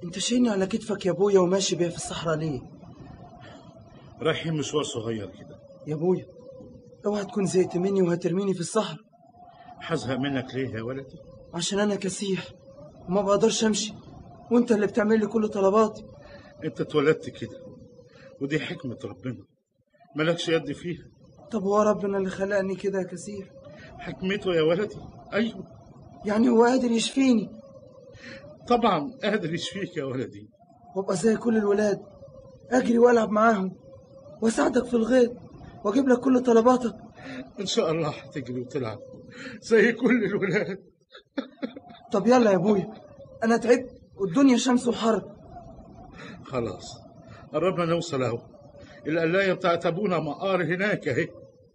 انت شايلني على كتفك يا ابويا وماشي بيها في الصحراء ليه رايحين مشوار صغير كده يا ابويا اوعى تكون زهقت مني وهترميني في الصحراء هزهق منك ليه يا ولدي عشان انا كسيح وما بقدرش امشي وانت اللي بتعمل لي كل طلباتي انت اتولدت كده ودي حكمة ربنا مالكش يد فيها طب هو ربنا اللي خلقني كده يا كسيح حكمته يا ولدي ايوه يعني هو قادر يشفيني طبعا قادر يشفيك يا ولدي وابقى زي كل الولاد اجري والعب معاهم واساعدك في الغيط واجيب لك كل طلباتك ان شاء الله هتجري وتلعب زي كل الولاد طب يلا يا ابويا انا تعبت والدنيا شمس وحر خلاص قربنا نوصل اهو القلاية بتاعت ابونا مقار هناك اهي